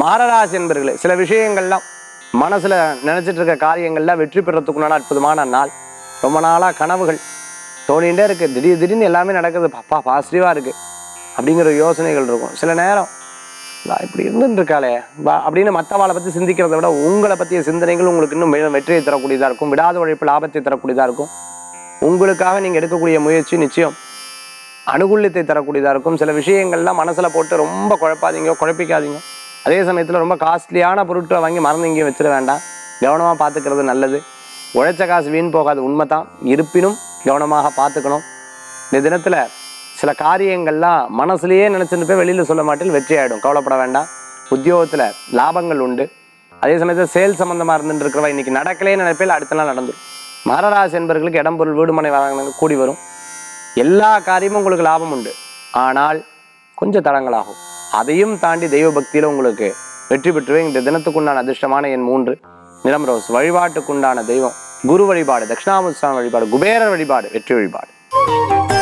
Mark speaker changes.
Speaker 1: மாரராசி என்பர்களே சில விஷயங்கள்லாம் மனசுல நினைச்சிட்டு இருக்க காரியங்கள்லாம் வெற்றி பெறத்துக்குண்டான அற்புதமான நாள் ரொம்ப நாளா கனவுகள் தோணிகிட்டே இருக்கு திடீர் திடீர்னு எல்லாமே நடக்குது பாப்பா பாசிட்டிவா இருக்கு அப்படிங்கிற யோசனைகள் இருக்கும் சில நேரம் "வா, இப்படி இருந்துட்டு இருக்காளே வா அப்படின்னு மற்றவாளை பற்றி சிந்திக்கிறதை விட உங்களை பற்றிய சிந்தனைகள் உங்களுக்கு இன்னும் மேலும் வெற்றியை தரக்கூடியதாக இருக்கும் விடாத உழைப்பு லாபத்தை தரக்கூடியதாக இருக்கும் உங்களுக்காக நீங்கள் எடுக்கக்கூடிய முயற்சி நிச்சயம் அனுகூல்யத்தை தரக்கூடியதாக இருக்கும் சில விஷயங்கள்லாம் மனசில் போட்டு ரொம்ப குழப்பாதீங்க குழப்பிக்காதீங்க அதே சமயத்தில் ரொம்ப காஸ்ட்லியான பொருட்களை வாங்கி மறந்து இங்கேயும் வச்சிட வேண்டாம் கவனமாக பார்த்துக்கிறது நல்லது உழைச்ச காசு வீண் போகாது உண்மை தான் இருப்பினும் கவனமாக பார்த்துக்கணும் இந்த தினத்தில் சில காரியங்கள்லாம் மனசுலயே நினச்சிட்டு போய் வெளியில் சொல்ல மாட்டேன் வெற்றி ஆகிடும் கவலைப்பட வேண்டாம் உத்தியோகத்தில் லாபங்கள் உண்டு அதே சமயத்தில் சேல் சம்மந்தமாக இருந்துட்டு இருக்கிறவா இன்னைக்கு நடக்கலே நினைப்பில் அடுத்த நாள் நடந்துடும் மகராசி என்பவர்களுக்கு இடம் பொருள் வீடுமனை வாங்கினது கூடி வரும் எல்லா காரியமும் உங்களுக்கு லாபம் உண்டு ஆனால் கொஞ்சம் தடங்களாகும் அதையும் தாண்டி தெய்வ பக்தியில உங்களுக்கு வெற்றி பெற்றுவே இந்த தினத்துக்குண்டான அதிர்ஷ்டமான எண் மூன்று நிலம் ரோஸ் வழிபாட்டுக்குண்டான தெய்வம் குரு வழிபாடு தட்சிணாமுஸ்தான வழிபாடு குபேரர் வழிபாடு வெற்றி வழிபாடு